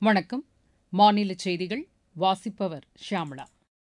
வணக்கம் மாநில செய்திகள் வாசிப்பவர் ஷியாமளா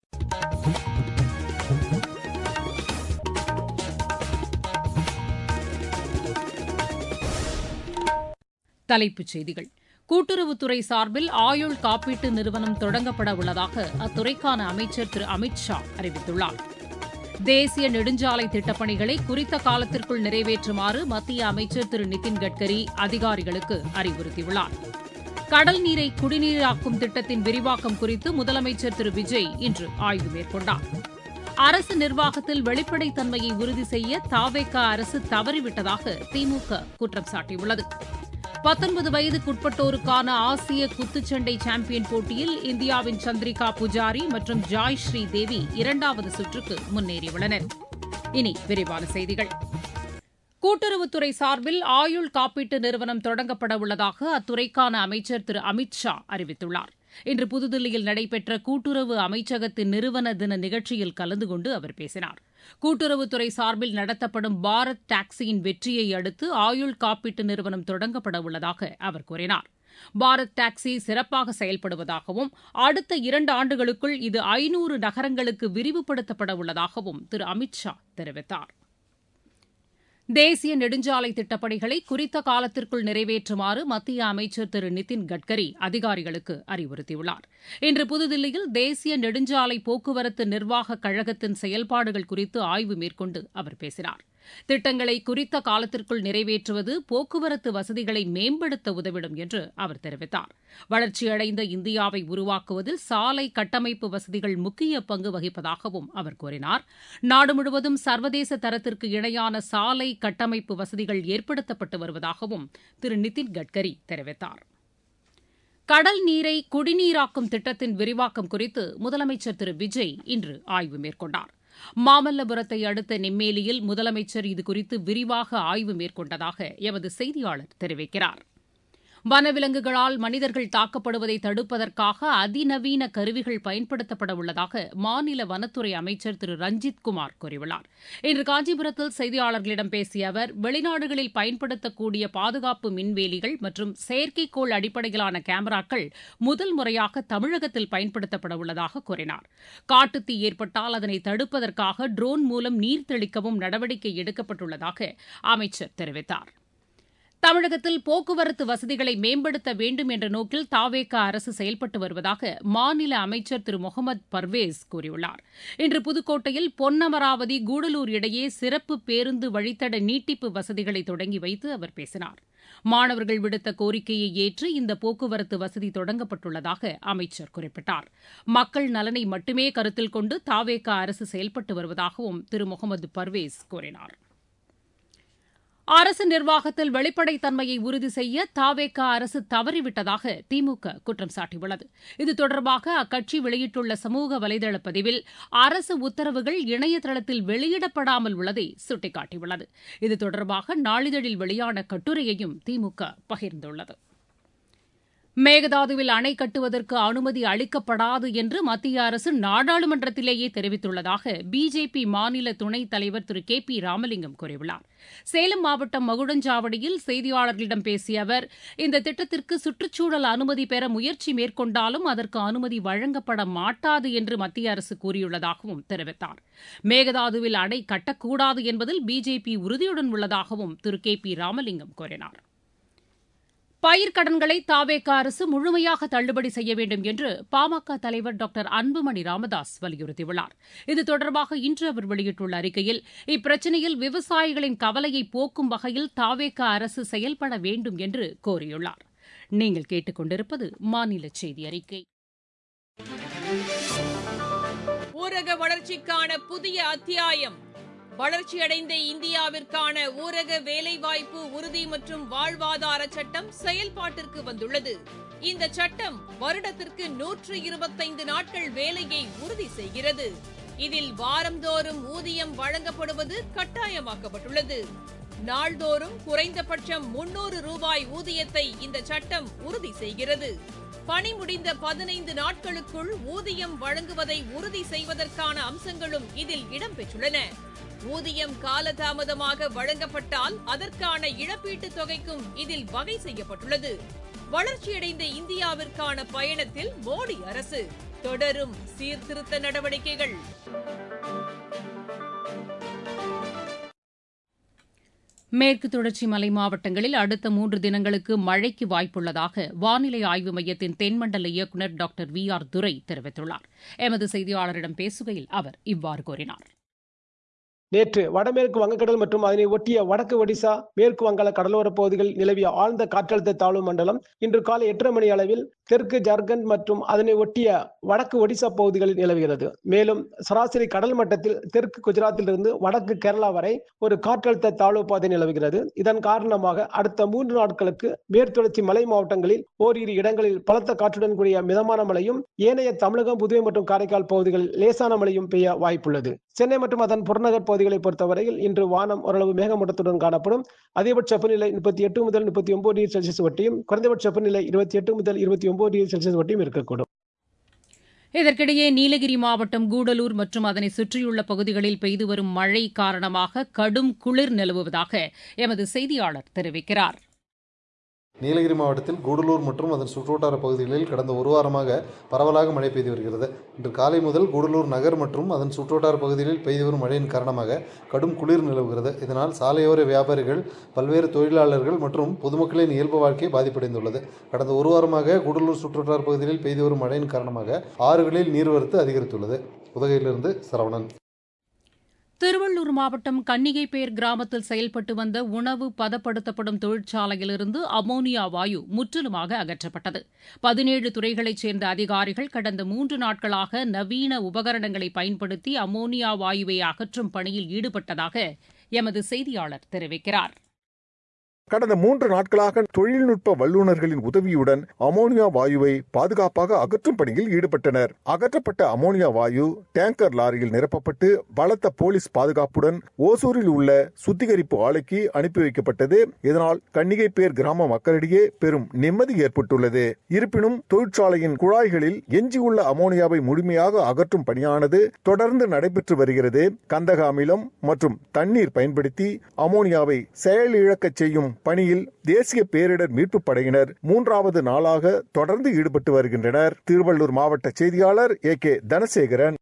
தலைப்புச் செய்திகள் கூட்டுறவுத்துறை சார்பில் ஆயுள் காப்பீட்டு நிறுவனம் தொடங்கப்பட உள்ளதாக அத்துறைக்கான அமைச்சர் திரு அமித் ஷா அறிவித்துள்ளார் தேசிய நெடுஞ்சாலை திட்டப்பணிகளை குறித்த காலத்திற்குள் நிறைவேற்றுமாறு மத்திய அமைச்சர் திரு நிதின் கட்கரி அதிகாரிகளுக்கு அறிவுறுத்தியுள்ளார் கடல் நீரை குடிநீராக்கும் திட்டத்தின் விரிவாக்கம் குறித்து முதலமைச்சர் திரு விஜய் இன்று ஆய்வு மேற்கொண்டார் அரசு நிர்வாகத்தில் வெளிப்படைத்தன்மையை உறுதி செய்ய தாவேக அரசு தவறிவிட்டதாக திமுக குற்றம் சாட்டியுள்ளது பத்தொன்பது வயதுக்குட்பட்டோருக்கான ஆசிய குத்துச்சண்டை சாம்பியன் போட்டியில் இந்தியாவின் சந்திரிகா புஜாரி மற்றும் ஜாய் ஸ்ரீ தேவி இரண்டாவது சுற்றுக்கு முன்னேறியுள்ளனர் இனி விரிவான செய்திகள் கூட்டுறவுத்துறை சார்பில் ஆயுள் காப்பீட்டு நிறுவனம் தொடங்கப்பட உள்ளதாக அத்துறைக்கான அமைச்சர் திரு அமித் ஷா அறிவித்துள்ளார் இன்று புதுதில்லியில் நடைபெற்ற கூட்டுறவு அமைச்சகத்தின் நிறுவன தின நிகழ்ச்சியில் கலந்து கொண்டு அவர் பேசினார் கூட்டுறவுத்துறை சார்பில் நடத்தப்படும் பாரத் டாக்ஸியின் வெற்றியை அடுத்து ஆயுள் காப்பீட்டு நிறுவனம் தொடங்கப்பட உள்ளதாக அவர் கூறினார் பாரத் டாக்ஸி சிறப்பாக செயல்படுவதாகவும் அடுத்த இரண்டு ஆண்டுகளுக்குள் இது ஐநூறு நகரங்களுக்கு விரிவுபடுத்தப்பட உள்ளதாகவும் திரு அமித் ஷா தெரிவித்தார் தேசிய நெடுஞ்சாலை திட்டப்பணிகளை குறித்த காலத்திற்குள் நிறைவேற்றுமாறு மத்திய அமைச்சர் திரு நிதின் கட்கரி அதிகாரிகளுக்கு அறிவுறுத்தியுள்ளார் இன்று புதுதில்லியில் தேசிய நெடுஞ்சாலை போக்குவரத்து நிர்வாக கழகத்தின் செயல்பாடுகள் குறித்து ஆய்வு மேற்கொண்டு அவர் பேசினார் திட்டங்களை குறித்த காலத்திற்குள் நிறைவேற்றுவது போக்குவரத்து வசதிகளை மேம்படுத்த உதவிடும் என்று அவர் தெரிவித்தார் வளர்ச்சியடைந்த இந்தியாவை உருவாக்குவதில் சாலை கட்டமைப்பு வசதிகள் முக்கிய பங்கு வகிப்பதாகவும் அவர் கூறினார் நாடு முழுவதும் சர்வதேச தரத்திற்கு இணையான சாலை கட்டமைப்பு வசதிகள் ஏற்படுத்தப்பட்டு வருவதாகவும் திரு நிதின் கட்கரி தெரிவித்தார் கடல் நீரை குடிநீராக்கும் திட்டத்தின் விரிவாக்கம் குறித்து முதலமைச்சர் திரு விஜய் இன்று ஆய்வு மேற்கொண்டார் மாமல்லபுரத்தை அடுத்த நெம்மேலியில் முதலமைச்சர் இதுகுறித்து விரிவாக ஆய்வு மேற்கொண்டதாக எமது செய்தியாளர் தெரிவிக்கிறார் வனவிலங்குகளால் மனிதர்கள் தாக்கப்படுவதை தடுப்பதற்காக அதிநவீன கருவிகள் பயன்படுத்தப்பட உள்ளதாக மாநில வனத்துறை அமைச்சர் திரு ரஞ்சித் குமார் கூறியுள்ளார் இன்று காஞ்சிபுரத்தில் செய்தியாளர்களிடம் பேசிய அவர் வெளிநாடுகளில் பயன்படுத்தக்கூடிய பாதுகாப்பு மின்வேலிகள் மற்றும் செயற்கைக்கோள் அடிப்படையிலான கேமராக்கள் முதல் முறையாக தமிழகத்தில் பயன்படுத்தப்பட உள்ளதாக கூறினார் காட்டுத்தீ ஏற்பட்டால் அதனை தடுப்பதற்காக ட்ரோன் மூலம் நீர் தெளிக்கவும் நடவடிக்கை எடுக்கப்பட்டுள்ளதாக அமைச்சர் தெரிவித்தார் தமிழகத்தில் போக்குவரத்து வசதிகளை மேம்படுத்த வேண்டும் என்ற நோக்கில் தாவேக அரசு செயல்பட்டு வருவதாக மாநில அமைச்சர் திரு முகமது பர்வேஸ் கூறியுள்ளார் இன்று புதுக்கோட்டையில் பொன்னமராவதி கூடலூர் இடையே சிறப்பு பேருந்து வழித்தட நீட்டிப்பு வசதிகளை தொடங்கி வைத்து அவர் பேசினார் மாணவர்கள் விடுத்த கோரிக்கையை ஏற்று இந்த போக்குவரத்து வசதி தொடங்கப்பட்டுள்ளதாக அமைச்சர் குறிப்பிட்டார் மக்கள் நலனை மட்டுமே கருத்தில் கொண்டு தாவேக அரசு செயல்பட்டு வருவதாகவும் திரு முகமது பர்வேஸ் கூறினார் அரசு நிர்வாகத்தில் வெளிப்படைத்தன்மையை உறுதி செய்ய தாவேக அரசு தவறிவிட்டதாக திமுக குற்றம் சாட்டியுள்ளது இது தொடர்பாக அக்கட்சி வெளியிட்டுள்ள சமூக வலைதள பதிவில் அரசு உத்தரவுகள் இணையதளத்தில் வெளியிடப்படாமல் உள்ளதை சுட்டிக்காட்டியுள்ளது இது தொடர்பாக நாளிதழில் வெளியான கட்டுரையையும் திமுக பகிர்ந்துள்ளது மேகதாதுவில் அணை கட்டுவதற்கு அனுமதி அளிக்கப்படாது என்று மத்திய அரசு நாடாளுமன்றத்திலேயே தெரிவித்துள்ளதாக பிஜேபி மாநில துணைத் தலைவர் திரு கே பி ராமலிங்கம் கூறியுள்ளார் சேலம் மாவட்டம் மகுடஞ்சாவடியில் செய்தியாளர்களிடம் பேசிய அவர் இந்த திட்டத்திற்கு சுற்றுச்சூழல் அனுமதி பெற முயற்சி மேற்கொண்டாலும் அதற்கு அனுமதி வழங்கப்பட மாட்டாது என்று மத்திய அரசு கூறியுள்ளதாகவும் தெரிவித்தார் மேகதாதுவில் அணை கட்டக்கூடாது என்பதில் பிஜேபி உறுதியுடன் உள்ளதாகவும் திரு கே பி ராமலிங்கம் கூறினார் பயிர்க்கடன்களை தாவேக அரசு முழுமையாக தள்ளுபடி செய்ய வேண்டும் என்று பாமக தலைவர் டாக்டர் அன்புமணி ராமதாஸ் வலியுறுத்தியுள்ளார் இது தொடர்பாக இன்று அவர் வெளியிட்டுள்ள அறிக்கையில் இப்பிரச்சினையில் விவசாயிகளின் கவலையை போக்கும் வகையில் தாவேக அரசு செயல்பட வேண்டும் என்று கோரியுள்ளார் நீங்கள் கேட்டுக்கொண்டிருப்பது மாநில செய்தி அறிக்கை ஊரக வளர்ச்சிக்கான புதிய அத்தியாயம் வளர்ச்சியடைந்த இந்தியாவிற்கான ஊரக வேலைவாய்ப்பு உறுதி மற்றும் வாழ்வாதார சட்டம் செயல்பாட்டிற்கு வந்துள்ளது இந்த சட்டம் வருடத்திற்கு நூற்று இருபத்தைந்து நாட்கள் வேலையை உறுதி செய்கிறது இதில் வாரந்தோறும் ஊதியம் வழங்கப்படுவது கட்டாயமாக்கப்பட்டுள்ளது நாள்தோறும் குறைந்தபட்சம் முன்னூறு ரூபாய் ஊதியத்தை இந்த சட்டம் உறுதி செய்கிறது பணி முடிந்த பதினைந்து நாட்களுக்குள் ஊதியம் வழங்குவதை உறுதி செய்வதற்கான அம்சங்களும் இதில் இடம்பெற்றுள்ளன ஊதியம் காலதாமதமாக வழங்கப்பட்டால் அதற்கான இழப்பீட்டுத் தொகைக்கும் இதில் வகை செய்யப்பட்டுள்ளது வளர்ச்சியடைந்த இந்தியாவிற்கான பயணத்தில் மோடி அரசு தொடரும் சீர்திருத்த நடவடிக்கைகள் மேற்கு தொடர்ச்சி மலை மாவட்டங்களில் அடுத்த மூன்று தினங்களுக்கு மழைக்கு வாய்ப்புள்ளதாக வானிலை ஆய்வு மையத்தின் தென்மண்டல இயக்குநர் டாக்டர் வி ஆர் துரை தெரிவித்துள்ளார் எமது செய்தியாளரிடம் பேசுகையில் அவர் இவ்வாறு கூறினார் நேற்று வடமேற்கு வங்கக்கடல் மற்றும் அதனை ஒட்டிய வடக்கு ஒடிசா மேற்கு வங்காள கடலோர பகுதிகளில் நிலவிய ஆழ்ந்த காற்றழுத்த தாழ்வு மண்டலம் இன்று காலை எட்டரை மணி அளவில் தெற்கு ஜார்க்கண்ட் மற்றும் அதனை ஒட்டிய வடக்கு ஒடிசா பகுதிகளில் நிலவுகிறது மேலும் சராசரி கடல் மட்டத்தில் தெற்கு குஜராத்திலிருந்து வடக்கு கேரளா வரை ஒரு காற்றழுத்த தாழ்வு பாதை நிலவுகிறது இதன் காரணமாக அடுத்த மூன்று நாட்களுக்கு மேற்தொடர்ச்சி மலை மாவட்டங்களில் ஓரிரு இடங்களில் பலத்த காற்றுடன் கூடிய மிதமான மழையும் ஏனைய தமிழகம் புதுவை மற்றும் காரைக்கால் பகுதிகளில் லேசான மழையும் பெய்ய வாய்ப்புள்ளது சென்னை மற்றும் அதன் புறநகர் பகுதிகளை பொறுத்தவரையில் இன்று வானம் ஓரளவு மேகமூட்டத்துடன் காணப்படும் அதிகபட்ச வெப்பநிலை முப்பத்தி எட்டு முதல் முப்பத்தி ஒன்பது டிகிரி செல்சியஸ் வட்டியும் குறைந்தபட்ச வெப்பநிலை இருபத்தி எட்டு முதல் இருபத்தி ஒன்பது டிகிரி செல்சியஸ் வட்டியும் இருக்கக்கூடும் இதற்கிடையே நீலகிரி மாவட்டம் கூடலூர் மற்றும் அதனை சுற்றியுள்ள பகுதிகளில் பெய்து வரும் மழை காரணமாக கடும் குளிர் நிலவுவதாக எமது செய்தியாளர் தெரிவிக்கிறார் நீலகிரி மாவட்டத்தில் கூடலூர் மற்றும் அதன் சுற்றுவட்டார பகுதிகளில் கடந்த ஒரு வாரமாக பரவலாக மழை பெய்து வருகிறது இன்று காலை முதல் கூடலூர் நகர் மற்றும் அதன் சுற்றுவட்டார பகுதிகளில் பெய்து வரும் மழையின் காரணமாக கடும் குளிர் நிலவுகிறது இதனால் சாலையோர வியாபாரிகள் பல்வேறு தொழிலாளர்கள் மற்றும் பொதுமக்களின் இயல்பு வாழ்க்கை பாதிப்படைந்துள்ளது கடந்த ஒரு வாரமாக கூடலூர் சுற்றுவட்டார பகுதிகளில் பெய்து வரும் மழையின் காரணமாக ஆறுகளில் நீர்வரத்து அதிகரித்துள்ளது உதகையிலிருந்து சரவணன் திருவள்ளூர் மாவட்டம் கன்னிகைப்பேர் கிராமத்தில் செயல்பட்டு வந்த உணவு பதப்படுத்தப்படும் தொழிற்சாலையிலிருந்து அமோனியா வாயு முற்றிலுமாக அகற்றப்பட்டது பதினேழு துறைகளைச் சேர்ந்த அதிகாரிகள் கடந்த மூன்று நாட்களாக நவீன உபகரணங்களை பயன்படுத்தி அமோனியா வாயுவை அகற்றும் பணியில் ஈடுபட்டதாக எமது செய்தியாளர் தெரிவிக்கிறார் கடந்த மூன்று நாட்களாக தொழில்நுட்ப வல்லுநர்களின் உதவியுடன் அமோனியா வாயுவை பாதுகாப்பாக அகற்றும் பணியில் ஈடுபட்டனர் அகற்றப்பட்ட அமோனியா வாயு டேங்கர் லாரியில் நிரப்பப்பட்டு பலத்த போலீஸ் பாதுகாப்புடன் ஓசூரில் உள்ள சுத்திகரிப்பு ஆலைக்கு அனுப்பி வைக்கப்பட்டது இதனால் கன்னிகைப்பேர் கிராம மக்களிடையே பெரும் நிம்மதி ஏற்பட்டுள்ளது இருப்பினும் தொழிற்சாலையின் குழாய்களில் எஞ்சியுள்ள அமோனியாவை முழுமையாக அகற்றும் பணியானது தொடர்ந்து நடைபெற்று வருகிறது கந்தக அமிலம் மற்றும் தண்ணீர் பயன்படுத்தி அமோனியாவை செயலிழக்கச் செய்யும் பணியில் தேசிய பேரிடர் மீட்புப் படையினர் மூன்றாவது நாளாக தொடர்ந்து ஈடுபட்டு வருகின்றனர் திருவள்ளூர் மாவட்ட செய்தியாளர் ஏ கே தனசேகரன்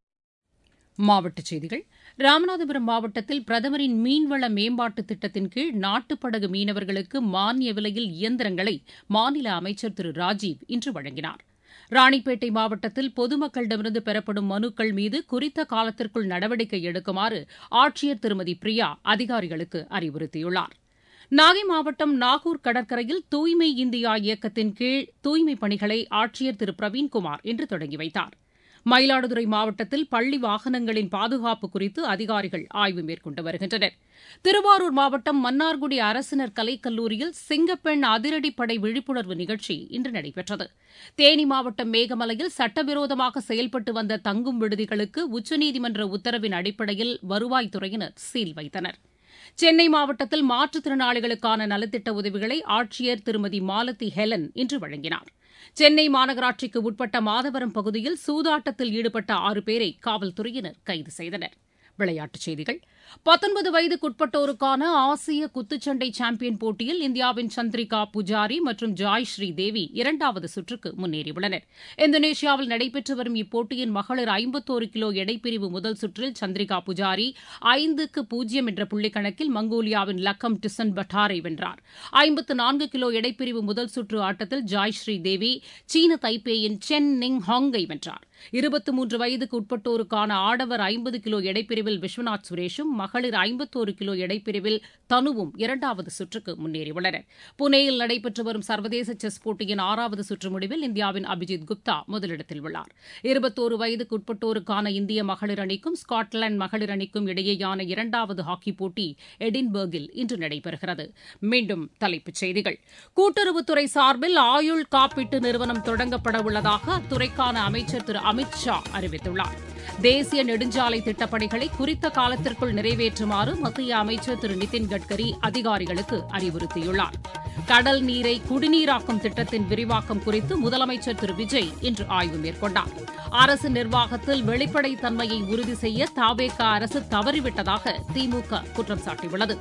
மாவட்டச் செய்திகள் ராமநாதபுரம் மாவட்டத்தில் பிரதமரின் மீன்வள மேம்பாட்டு திட்டத்தின் கீழ் நாட்டுப்படகு மீனவர்களுக்கு மானிய விலையில் இயந்திரங்களை மாநில அமைச்சர் திரு ராஜீவ் இன்று வழங்கினார் ராணிப்பேட்டை மாவட்டத்தில் பொதுமக்களிடமிருந்து பெறப்படும் மனுக்கள் மீது குறித்த காலத்திற்குள் நடவடிக்கை எடுக்குமாறு ஆட்சியர் திருமதி பிரியா அதிகாரிகளுக்கு அறிவுறுத்தியுள்ளார் நாகை மாவட்டம் நாகூர் கடற்கரையில் தூய்மை இந்தியா இயக்கத்தின் கீழ் தூய்மைப் பணிகளை ஆட்சியர் திரு பிரவீன்குமார் இன்று தொடங்கி வைத்தார் மயிலாடுதுறை மாவட்டத்தில் பள்ளி வாகனங்களின் பாதுகாப்பு குறித்து அதிகாரிகள் ஆய்வு மேற்கொண்டு வருகின்றனர் திருவாரூர் மாவட்டம் மன்னார்குடி அரசினர் கலைக்கல்லூரியில் சிங்கப்பெண் அதிரடிப்படை விழிப்புணர்வு நிகழ்ச்சி இன்று நடைபெற்றது தேனி மாவட்டம் மேகமலையில் சட்டவிரோதமாக செயல்பட்டு வந்த தங்கும் விடுதிகளுக்கு உச்சநீதிமன்ற உத்தரவின் அடிப்படையில் வருவாய்த்துறையினர் சீல் வைத்தனர் சென்னை மாவட்டத்தில் மாற்றுத்திறனாளிகளுக்கான நலத்திட்ட உதவிகளை ஆட்சியர் திருமதி மாலதி ஹெலன் இன்று வழங்கினார் சென்னை மாநகராட்சிக்கு உட்பட்ட மாதவரம் பகுதியில் சூதாட்டத்தில் ஈடுபட்ட ஆறு பேரை காவல்துறையினர் கைது செய்தனர் விளையாட்டுச் செய்திகள் பத்தொன்பது வயதுக்குட்பட்டோருக்கான ஆசிய குத்துச்சண்டை சாம்பியன் போட்டியில் இந்தியாவின் சந்திரிகா புஜாரி மற்றும் ஜாய் ஸ்ரீதேவி இரண்டாவது சுற்றுக்கு முன்னேறியுள்ளனர் இந்தோனேஷியாவில் நடைபெற்று வரும் இப்போட்டியின் மகளிர் ஐம்பத்தோரு கிலோ எடைப்பிரிவு முதல் சுற்றில் சந்திரிகா புஜாரி ஐந்துக்கு பூஜ்ஜியம் என்ற புள்ளிக்கணக்கில் மங்கோலியாவின் லக்கம் டிசன் பட்டாரை வென்றார் ஐம்பத்து நான்கு கிலோ எடைப்பிரிவு முதல் சுற்று ஆட்டத்தில் ஜாய் ஸ்ரீதேவி சீன தைப்பேயின் சென் நிங் ஹாங்கை வென்றார் இருபத்தி மூன்று வயதுக்கு உட்பட்டோருக்கான ஆடவர் ஐம்பது கிலோ எடைப்பிரிவில் விஸ்வநாத் சுரேஷும் மகளிர் ஐம்பத்தோரு கிலோ எடைப்பிரிவில் தனுவும் இரண்டாவது சுற்றுக்கு முன்னேறியுள்ளனர் புனேயில் நடைபெற்று வரும் சர்வதேச செஸ் போட்டியின் ஆறாவது சுற்று முடிவில் இந்தியாவின் அபிஜித் குப்தா முதலிடத்தில் உள்ளார் இருபத்தோரு வயதுக்கு உட்பட்டோருக்கான இந்திய மகளிர் அணிக்கும் ஸ்காட்லாந்து மகளிர் அணிக்கும் இடையேயான இரண்டாவது ஹாக்கி போட்டி எடின்பர்கில் இன்று நடைபெறுகிறது மீண்டும் தலைப்புச் செய்திகள் கூட்டுறவுத்துறை சார்பில் ஆயுள் காப்பீட்டு நிறுவனம் தொடங்கப்பட உள்ளதாக அத்துறைக்கான அமைச்சர் திரு அமித் ஷா அறிவித்துள்ளார் தேசிய நெடுஞ்சாலை திட்டப்பணிகளை குறித்த காலத்திற்குள் நிறைவேற்றுமாறு மத்திய அமைச்சர் திரு நிதின் கட்கரி அதிகாரிகளுக்கு அறிவுறுத்தியுள்ளார் கடல் நீரை குடிநீராக்கும் திட்டத்தின் விரிவாக்கம் குறித்து முதலமைச்சர் திரு விஜய் இன்று ஆய்வு மேற்கொண்டார் அரசு நிர்வாகத்தில் வெளிப்படைத்தன்மையை உறுதி செய்ய தாவேகா அரசு தவறிவிட்டதாக திமுக குற்றம் சாட்டியுள்ளது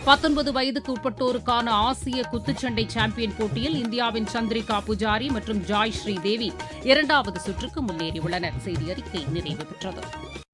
பத்தொன்பது வயதுக்கு உட்பட்டோருக்கான ஆசிய குத்துச்சண்டை சாம்பியன் போட்டியில் இந்தியாவின் சந்திரிகா புஜாரி மற்றும் ஜாய் ஸ்ரீதேவி இரண்டாவது சுற்றுக்கு முன்னேறியுள்ளனர் செய்தி அறிக்கை நிறைவு பெற்றது